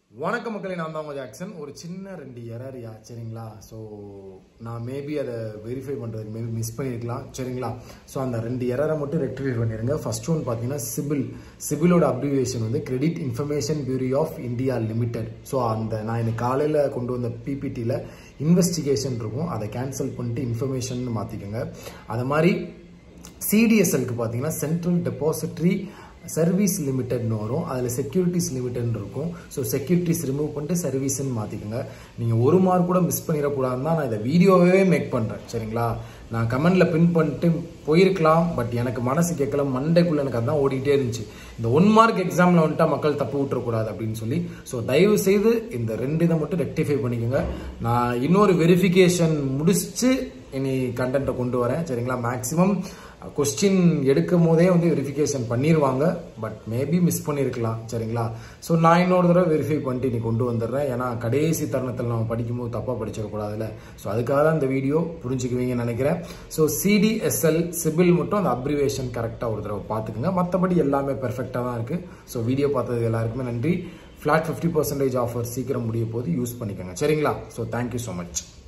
வணக்க மக்களே நான் தான் உங்க ஜாக்சன் ஒரு சின்ன ரெண்டு எரரியா சரிங்களா ஸோ நான் மேபி அதை வெரிஃபை பண்ணுறதுக்கு மேபி மிஸ் பண்ணியிருக்கலாம் சரிங்களா ஸோ அந்த ரெண்டு எரரை மட்டும் ரெக்டிஃபை பண்ணிடுங்க ஃபர்ஸ்ட் ஒன் பார்த்தீங்கன்னா சிபில் சிபிலோட அப்ரிவேஷன் வந்து credit information bureau of India limited so அந்த நான் இன்னைக்கு காலையில் கொண்டு வந்த பிபிடியில் இன்வெஸ்டிகேஷன் இருக்கும் அதை கேன்சல் பண்ணிட்டு இன்ஃபர்மேஷன் மாற்றிக்கோங்க அது மாதிரி சிடிஎஸ்எல்க்கு பார்த்தீங்கன்னா சென்ட்ரல் டெபாசிட்ரி சர்வீஸ் லிமிடெட்னு வரும் அதில் செக்யூரிட்டிஸ் லிமிடெட்னு இருக்கும் ஸோ செக்யூரிட்டிஸ் ரிமூவ் பண்ணிட்டு சர்வீஸ்ன்னு மாற்றிக்கோங்க நீங்கள் ஒரு மார்க் கூட மிஸ் பண்ணிடக்கூடாதுன்னு தான் நான் இதை வீடியோவே மேக் பண்ணுறேன் சரிங்களா நான் கமெண்டில் பின் பண்ணிட்டு போயிருக்கலாம் பட் எனக்கு மனசு கேட்கல மண்டைக்குள்ள எனக்கு அதான் ஓடிக்கிட்டே இருந்துச்சு இந்த ஒன் மார்க் எக்ஸாமில் வந்துட்டா மக்கள் தப்பு விட்டுறக்கூடாது அப்படின்னு சொல்லி ஸோ தயவு செய்து இந்த ரெண்டு இதை மட்டும் ரெக்டிஃபை பண்ணிக்கோங்க நான் இன்னொரு வெரிஃபிகேஷன் முடிச்சுட்டு இனி கண்டென்ட்டை கொண்டு வரேன் சரிங்களா மேக்ஸிமம் கொஸ்டின் எடுக்கும் போதே வந்து வெரிஃபிகேஷன் பண்ணிடுவாங்க பட் மேபி மிஸ் பண்ணியிருக்கலாம் சரிங்களா ஸோ நான் இன்னொரு தடவை வெரிஃபை பண்ணிட்டு நீ கொண்டு வந்துடுறேன் ஏன்னா கடைசி தருணத்தில் நம்ம படிக்கும்போது தப்பாக படிச்சிடக்கூடாதுல்ல ஸோ அதுக்காக தான் இந்த வீடியோ புரிஞ்சுக்குவீங்கன்னு நினைக்கிறேன் ஸோ சிடிஎஸ்எல் சிபில் மட்டும் அந்த அப்ரிவேஷன் கரெக்டாக ஒரு தடவை பார்த்துக்குங்க மற்றபடி எல்லாமே பெர்ஃபெக்டாக தான் இருக்குது ஸோ வீடியோ பார்த்தது எல்லாருக்குமே நன்றி ஃப்ளாட் ஃபிஃப்டி பர்சன்டேஜ் ஆஃபர் சீக்கிரம் முடிய போது யூஸ் பண்ணிக்கோங்க சரிங்களா ஸோ தேங்க்யூ ஸோ மச்